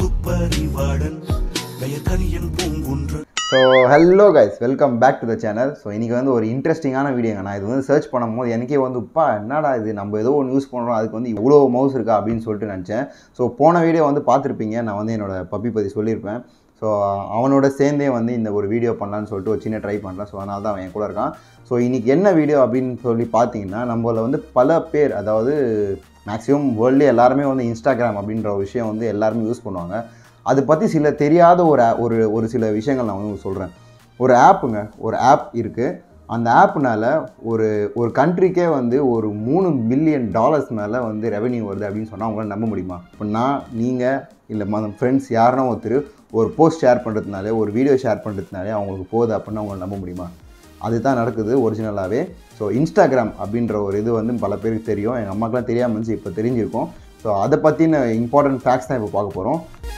துப்பறிவாளன் பெயர்கரியன் பூங்குன்று so hello guys welcome back to the channel so இன்றைக்கி வந்து ஒரு இன்ட்ரெஸ்டிங்கான வீடியோங்க நான் இது வந்து சர்ச் பண்ணும்போது எனக்கே வந்து இப்போ என்னடா இது நம்ம ஏதோ ஒன்று யூஸ் பண்ணுறோம் அதுக்கு வந்து இவ்வளோ மவுஸ் இருக்கா அப்படின்னு சொல்லிட்டு நினச்சேன் ஸோ போன வீடியோ வந்து பார்த்துருப்பீங்க நான் வந்து என்னோட பப்பி பற்றி சொல்லியிருப்பேன் ஸோ அவனோட சேர்ந்தே வந்து இந்த ஒரு வீடியோ பண்ணலான்னு சொல்லிட்டு ஒரு சின்ன ட்ரை பண்ணலாம் ஸோ அதனால தான் அவன் என் கூட இருக்கான் ஸோ இன்றைக்கி என்ன வீடியோ அப்படின்னு சொல்லி பார்த்தீங்கன்னா நம்மள வந்து பல பேர் அதாவது மேக்ஸிமம் வேர்ல்டே எல்லாருமே வந்து இன்ஸ்டாகிராம் அப்படின்ற ஒரு விஷயம் வந்து எல்லாருமே யூஸ் பண்ணுவாங்க அது பற்றி சில தெரியாத ஒரு a- ஒரு ஒரு சில விஷயங்கள் நான் வந்து சொல்கிறேன் ஒரு ஆப்புங்க ஒரு ஆப் இருக்குது அந்த ஆப்னால ஒரு ஒரு கண்ட்ரிக்கே வந்து ஒரு மூணு பில்லியன் டாலர்ஸ் மேலே வந்து ரெவென்யூ வருது அப்படின்னு சொன்னால் அவங்களால நம்ப முடியுமா இப்போ நான் நீங்கள் இல்லை மத ஃப்ரெண்ட்ஸ் யாருன்னா ஒருத்தர் ஒரு போஸ்ட் ஷேர் பண்ணுறதுனாலே ஒரு வீடியோ ஷேர் பண்ணுறதுனாலே அவங்களுக்கு போகுது அப்படின்னு அவங்களால நம்ப முடியுமா அதுதான் நடக்குது ஒரிஜினலாகவே ஸோ இன்ஸ்டாகிராம் அப்படின்ற ஒரு இது வந்து பல பேருக்கு தெரியும் எங்கள் அம்மாக்கெலாம் தெரியாமல் இருந்துச்சு இப்போ தெரிஞ்சிருக்கும் ஸோ அதை பற்றின இம்பார்ட்டன்ட் ஃபேக்ட்ஸ் தான் இப்போ பார்க்க போகிறோம்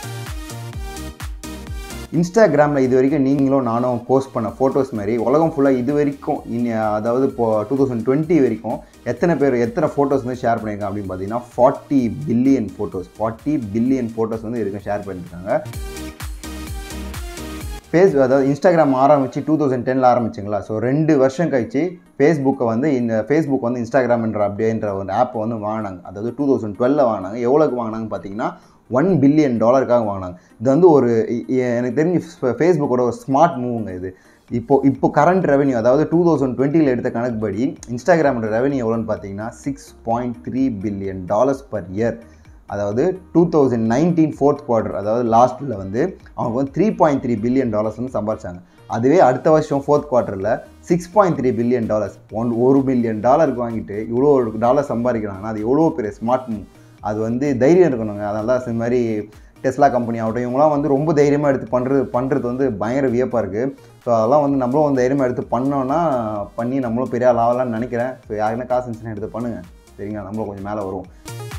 இன்ஸ்டாகிராமில் இது வரைக்கும் நீங்களும் நானும் போஸ்ட் பண்ண ஃபோட்டோஸ் மாதிரி உலகம் ஃபுல்லாக இது வரைக்கும் இனி அதாவது இப்போ டூ தௌசண்ட் டுவெண்ட்டி வரைக்கும் எத்தனை பேர் எத்தனை ஃபோட்டோஸ் வந்து ஷேர் பண்ணியிருக்காங்க அப்படின்னு பார்த்தீங்கன்னா forty billion photos forty billion photos வந்து இருக்கும் ஷேர் பண்ணியிருக்காங்க ஃபேஸ் அதாவது இன்ஸ்டாகிராம் ஆரம்பிச்சு டூ தௌசண்ட் டெனில் ஆரம்பிச்சிங்களா ஸோ ரெண்டு வருஷம் கழிச்சு ஃபேஸ்புக்கை வந்து இந்த ஃபேஸ்புக் வந்து இன்ஸ்டாகிராம்ன்ற அப்படின்ற ஒரு ஆப்பை வந்து வாங்கினாங்க அதாவது டூ தௌசண்ட் டுவெல்ல வாங்கினாங்க எவ்வளோக்கு வாங்கினாங்க பார்த்தீங்கன்னா ஒன் பில்லியன் டாலருக்காக வாங்கினாங்க இது வந்து ஒரு இ- இ- எனக்கு தெரிஞ்சு ஃபேஸ்புக்கோட ஒரு ஸ்மார்ட் மூவ்ங்க இது இப்போ இப்போ கரண்ட் ரெவென்யூ அதாவது டூ தௌசண்ட் டுவெண்ட்டியில் எடுத்த கணக்குப்படி இன்ஸ்டாகிராமோட ரெவென்யூ எவ்வளோன்னு பார்த்தீங்கன்னா six point three billion dollars per year அதாவது two thousand nineteen fourth quarter அதாவது லாஸ்ட்டில் வந்து அவங்க வந்து three point three billion dollars வந்து சம்பாரிச்சாங்க அதுவே அடுத்த வருஷம் ஃபோர்த் குவார்ட்டரில் six point three billion dollars one ஒரு பில்லியன் டாலருக்கு வாங்கிட்டு இவ்வளோ டாலர் சம்பாதிக்கிறாங்கன்னா அது எவ்வளோ பெரிய ஸ்மார்ட் மூவ் அது வந்து தைரியம் இருக்கணுங்க அதனால தான் இந்த மாதிரி டெஸ்லா கம்பெனி ஆகட்டும் இவங்களாம் வந்து ரொம்ப தைரியமாக எடுத்து பண்ணுறது பண்ணுறது வந்து பயங்கர வியப்பாக இருக்குது ஸோ அதெல்லாம் வந்து நம்மளும் வந்து தைரியமாக எடுத்து பண்ணோன்னா பண்ணி நம்மளும் பெரிய ஆள் ஆகலாம்னு நினைக்கிறேன் ஸோ யாருன்னா காசு இருந்துச்சுன்னா எடுத்து பண்ணுங்கள் சரிங்களா நம்மளும் கொஞ்சம் மேலே வருவோம்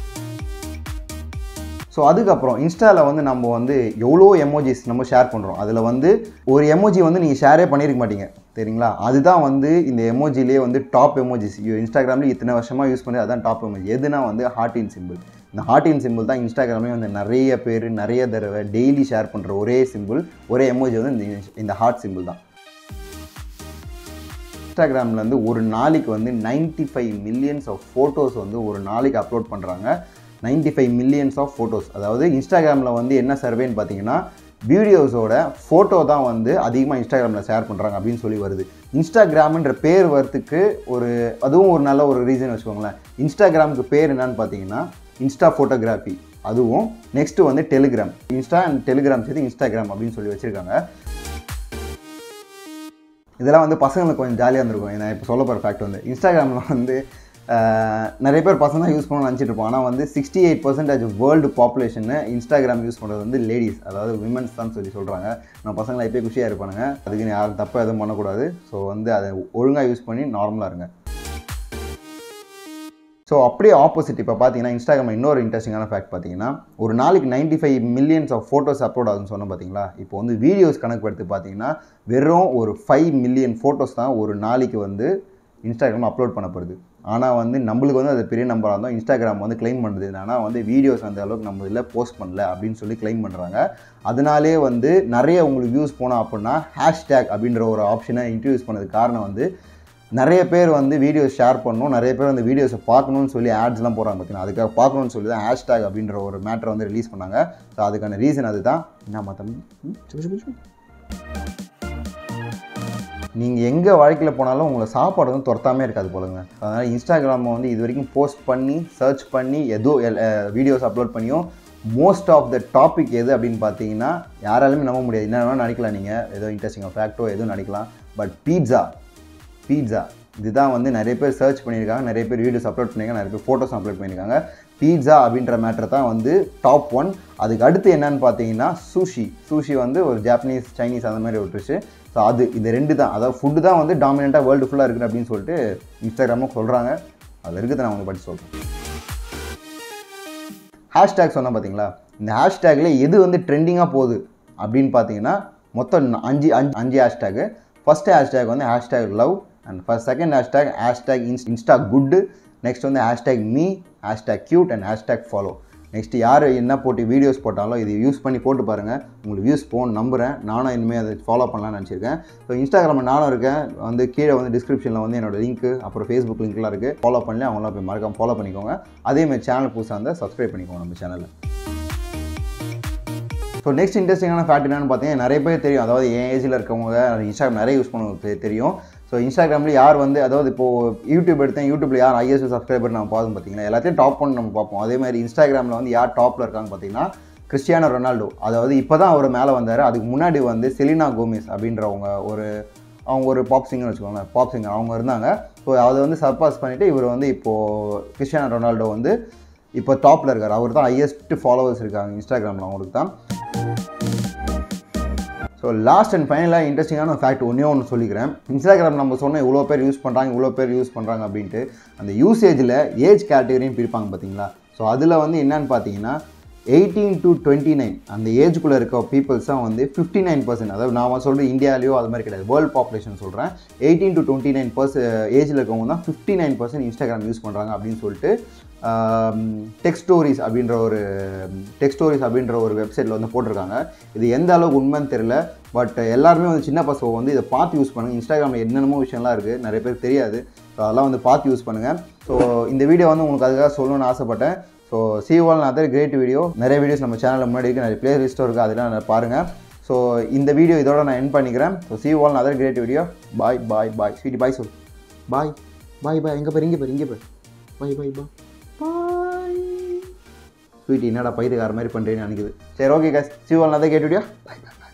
ஸோ அதுக்கப்புறம் இன்ஸ்டாவில் வந்து நம்ம வந்து எவ்வளோ எமோஜிஸ் நம்ம ஷேர் பண்ணுறோம் அதில் வந்து ஒரு எமோஜி வந்து நீங்கள் ஷேரே பண்ணியிருக்க மாட்டீங்க சரிங்களா அதுதான் வந்து இந்த எமோஜிலே வந்து டாப் எமோஜிஸ் இன்ஸ்டாகிராமில் இத்தனை வருஷமாக யூஸ் பண்ணி அதான் டாப் எமோஜி எதுனா வந்து ஹார்ட்டின் சிம்பிள் இந்த ஹார்ட்டின் சிம்பிள் தான் இன்ஸ்டாகிராம்லேயும் வந்து நிறைய பேர் நிறைய தடவை டெய்லி ஷேர் பண்ணுற ஒரே சிம்பிள் ஒரே எமோஜி வந்து இந்த இந்த ஹார்ட் சிம்பிள் தான் இன்ஸ்டாகிராமில் வந்து ஒரு நாளைக்கு வந்து 95 ஃபைவ் மில்லியன்ஸ் ஆஃப் ஃபோட்டோஸ் வந்து ஒரு நாளைக்கு அப்லோட் பண்ணுறாங்க 95 ஃபைவ் மில்லியன்ஸ் ஆஃப் ஃபோட்டோஸ் அதாவது இன்ஸ்டாகிராமில் வந்து என்ன சர்வேன்னு பார்த்தீங்கன்னா வீடியோஸோட ஃபோட்டோ தான் வந்து அதிகமாக இன்ஸ்டாகிராமில் ஷேர் பண்ணுறாங்க அப்படின்னு சொல்லி வருது இன்ஸ்டாகிராம்ன்ற பேர் வரத்துக்கு ஒரு அதுவும் ஒரு நல்ல ஒரு ரீசன் வச்சுக்கோங்களேன் இன்ஸ்டாகிராமுக்கு பேர் என்னன்னு பார்த்தீங்கன்னா இன்ஸ்டா ஃபோட்டோகிராஃபி அதுவும் நெக்ஸ்ட் வந்து டெலிகிராம் இன்ஸ்டா அண்ட் டெலிகிராம் சேர்த்து இன்ஸ்டாகிராம் அப்படின்னு சொல்லி வச்சுருக்காங்க இதெல்லாம் வந்து பசங்களுக்கு கொஞ்சம் ஜாலியாக இருந்திருக்கும் நான் இப்போ சொல்ல போகிற ஃபேக்ட் வந்து இன்ஸ்டாகிராமில் வந்து ஆஹ், நிறைய பேர் பசங்க தான் யூஸ் பண்ணணும்னு நினச்சிட்டு இருப்போம் ஆனால் வந்து sixty eight percentage world population Instagram use பண்ணுறது வந்து லேடிஸ் அதாவது விமன்ஸ் தான் சொல்லி சொல்கிறாங்க நம்ம பசங்களை எப்போயே குஷியாக இருப்பானுங்க அதுக்கு யாரும் தப்பாக எதுவும் பண்ணக்கூடாது ஸோ வந்து அதை ஒழுங்காக யூஸ் பண்ணி நார்மலாக இருங்க ஸோ அப்படியே ஆப்போசிட் இப்போ பார்த்தீங்கன்னா இன்ஸ்டாகிராம் இன்னொரு இன்ட்ரெஸ்டிங்கான ஃபேக்ட் பார்த்தீங்கன்னா ஒரு நாளைக்கு 95 five millions of photos upload ஆகுதுன்னு சொன்னோம் பார்த்தீங்களா இப்போ வந்து வீடியோஸ் கணக்கு எடுத்து பார்த்தீங்கன்னா வெறும் ஒரு ஃபைவ் மில்லியன் ஃபோட்டோஸ் தான் ஒரு நாளைக்கு வந்து இன்ஸ்டாகிராம் அப்லோட் பண்ணப்படுது ஆனால் வந்து நம்மளுக்கு வந்து அது பெரிய நம்பராக இருந்தோம் இன்ஸ்டாகிராம் வந்து க்ளைம் பண்ணுறது என்னன்னா வந்து வீடியோஸ் அந்த அளவுக்கு நம்ம இதில் போஸ்ட் பண்ணல அப்படின்னு சொல்லி க்ளைம் பண்ணுறாங்க அதனாலே வந்து நிறைய உங்களுக்கு வியூஸ் போனோம் அப்படின்னா ஹேஷ்டேக் அப்படின்ற ஒரு ஆப்ஷனை இன்ட்ரடியூஸ் பண்ணதுக்கு காரணம் வந்து நிறைய பேர் வந்து வீடியோஸ் ஷேர் பண்ணணும் நிறைய பேர் அந்த வீடியோஸை பார்க்கணும்னு சொல்லி ஆட்ஸ்லாம் போகிறாங்க பார்த்தீங்கன்னா அதுக்காக பார்க்கணும்னு சொல்லி தான் ஹேஷ்டேக் அப்படின்ற ஒரு மேட்டரை வந்து ரிலீஸ் பண்ணாங்க ஸோ அதுக்கான ரீசன் அதுதான் என்ன தம்பி ம், சொல்லு, சொல்லு, சொல்லு. நீங்கள் எங்கே வாழ்க்கையில் போனாலும் உங்களை சாப்பாடு வந்து துரத்தாமே இருக்காது போலங்க அதனால் இன்ஸ்டாகிராமை வந்து இது வரைக்கும் போஸ்ட் பண்ணி சர்ச் பண்ணி ஏதோ வீடியோஸ் அப்லோட் பண்ணியும் மோஸ்ட் ஆஃப் த டாபிக் எது அப்படின்னு பார்த்தீங்கன்னா யாராலுமே நம்ப முடியாது என்ன வேணாலும் நினைக்கலாம் நீங்கள் ஏதோ இன்ட்ரெஸ்டிங் ஃபேக்டோ எதுவும் நினைக்கலாம் பட் பீட்சா பீட்சா இதுதான் வந்து நிறைய பேர் சர்ச் பண்ணியிருக்காங்க நிறைய பேர் வீடியோஸ் அப்லோட் பண்ணியிருக்காங்க நிறைய பேர் ஃபோட்டோஸ் அப்லோட் பண்ணியிருக்காங்க பீட்சா அப்படின்ற மேட்டர் தான் வந்து டாப் ஒன் அதுக்கு அடுத்து என்னன்னு பார்த்தீங்கன்னா சூஷி சூஷி வந்து ஒரு ஜாப்பனீஸ் சைனீஸ் அந்த மாதிரி ஒரு டிஷ்ஷு ஸோ அது இது ரெண்டு தான் அதாவது ஃபுட்டு தான் வந்து டாமினண்ட்டாக வேர்ல்டு ஃபுல்லாக இருக்குது அப்படின்னு சொல்லிட்டு இன்ஸ்டாகிராமும் சொல்கிறாங்க அதில் இருக்குது நான் உங்களுக்கு படிச்சு சொல்கிறேன் ஹேஷ்டேக் சொன்னேன் பார்த்தீங்களா இந்த ஹேஷ்டேக்கில் எது வந்து ட்ரெண்டிங்காக போகுது அப்படின்னு பார்த்தீங்கன்னா மொத்தம் ந- அஞ்சு அஞ்சு அஞ்சு ஹேஷ்டேக்கு ஃபஸ்ட்டு ஹேஷ்டேக் வந்து hashtag love and first second hashtag hashtag ins insta good next வந்து hashtag me hashtag cute and hashtag follow next யார் என்ன போட்டு வீடியோஸ் போட்டாலும் இது யூஸ் பண்ணி போட்டு பாருங்கள் உங்களுக்கு வியூஸ் போகணும் நம்புகிறேன் நானும் இனிமேல் அதை ஃபாலோ பண்ணலாம்னு நினச்சிருக்கேன் ஸோ இன்ஸ்டாகிராமில் நானும் இருக்கேன் வந்து கீழே வந்து டிஸ்கிரிப்ஷனில் வந்து என்னோட லிங்க் அப்புறம் ஃபேஸ்புக் லிங்க்லாம் இருக்குது ஃபாலோ பண்ணல அவங்களாம் போய் மறக்காம ஃபாலோ பண்ணிக்கோங்க அதேமாதிரி சேனல் புதுசாக இருந்தால் சப்ஸ்கிரைப் பண்ணிக்கோங்க நம்ம சேனலில் ஸோ நெக்ஸ்ட் இன்ட்ரெஸ்டிங்கான ஃபேக்ட் என்னன்னு பார்த்தீங்கன்னா நிறைய பேர் தெரியும் அதாவது என் ஏஜில் இருக்கவங்க இன்ஸ்டாகிராம் நிறைய யூஸ் பண்ணுவது தெரியும் ஸோ இன்ஸ்டாகிராமில் யார் வந்து அதாவது இப்போது யூடியூப் எடுத்தேன் யூடியூப்பில் யார் ஐஎஸ் சப்ஸ்கிரைபர் நம்ம பார்த்து பார்த்தீங்கன்னா எல்லாத்தையும் டாப் பண்ணி நம்ம பார்ப்போம் அதே மாதிரி இன்ஸ்டாகிராமில் வந்து யார் டாப்பில் இருக்காங்க பார்த்தீங்கன்னா கிறிஸ்டியானோ ரொனால்டோ அதாவது இப்போ தான் அவர் மேலே வந்தார் அதுக்கு முன்னாடி வந்து செலினா கோமிஸ் அப்படின்றவங்க ஒரு அவங்க ஒரு பாப் சிங்கர் வச்சுக்கோங்களேன் பாப் சிங்கர் அவங்க இருந்தாங்க ஸோ அதை வந்து சர்பாஸ் பண்ணிவிட்டு இவர் வந்து இப்போது கிறிஸ்டியானோ ரொனால்டோ வந்து இப்போ டாப்பில் இருக்கார் அவர் தான் ஹையஸ்ட் ஃபாலோவர்ஸ் இருக்காங்க இன்ஸ்டாகிராமில் அவங்களுக்கு தான் ஸோ லாஸ்ட் அண்ட் ஃபைனலாக இன்ட்ரெஸ்டிங்கான ஒரு ஃபேக்ட் ஒன்றே ஒன்று சொல்லிக்கிறேன் இன்ஸ்டாகிராம் நம்ம சொன்ன இவ்வளோ பேர் யூஸ் பண்ணுறாங்க இவ்வளோ பேர் யூஸ் பண்ணுறாங்க அப்படின்ட்டு அந்த யூசேஜில் ஏஜ் கேட்டகரியும் பிரிப்பாங்க பார்த்தீங்களா ஸோ அதில் வந்து என்னன்னு பார்த்தீங்கன்னா எயிட்டீன் டு டுவெண்ட்டி நைன் அந்த ஏஜ்குள்ளே இருக்க பீப்புள்ஸ் தான் வந்து ஃபிஃப்டி நைன் பர்சன்ட் அதாவது நான் சொல்கிறது இந்தியாலேயோ அது மாதிரி கிடையாது வேர்ல்டு பாப்புலேஷன் சொல்கிறேன் eighteen to twenty nine person ஏஜில் இருக்கவங்க தான் fifty nine percent Instagram use பண்ணுறாங்க அப்படின்னு சொல்லிட்டு டெக் ஸ்டோரிஸ் அப்படின்ற ஒரு டெக் ஸ்டோரிஸ் அப்படின்ற ஒரு வெப்சைட்டில் வந்து போட்டிருக்காங்க இது எந்த அளவுக்கு உண்மைன்னு தெரியல பட் எல்லாருமே வந்து சின்ன பசங்க வந்து இதை பார்த்து யூஸ் பண்ணுங்கள் இன்ஸ்டாகிராமில் என்னென்னமோ விஷயம்லாம் இருக்குது நிறைய பேருக்கு தெரியாது ஸோ அதெல்லாம் வந்து பார்த்து யூஸ் பண்ணுங்கள் ஸோ இந்த வீடியோ வந்து உங்களுக்கு அதுக்காக சொல்லணும்னு ஆசைப்பட்டேன் so see y'all other great video நிறைய வீடியோஸ் நம்ம சேனலில் முன்னாடி இருக்குது நிறைய பிளே லிஸ்ட்டும் இருக்குது அதெல்லாம் பாருங்கள் ஸோ இந்த வீடியோ இதோட நான் என் பண்ணிக்கிறேன் so see y'all other great video bye bye bye sweetie bye சொல் பாய் பாய் பாய் எங்கே பேர் இங்கே பேர் இங்கே பேர் பாய் பாய் பாய் பாய் ஸ்வீட்டி என்னடா பயிர்கார மாதிரி பண்ணுறேன்னு நினைக்குது சரி okay cause see y'all other great video bye பாய்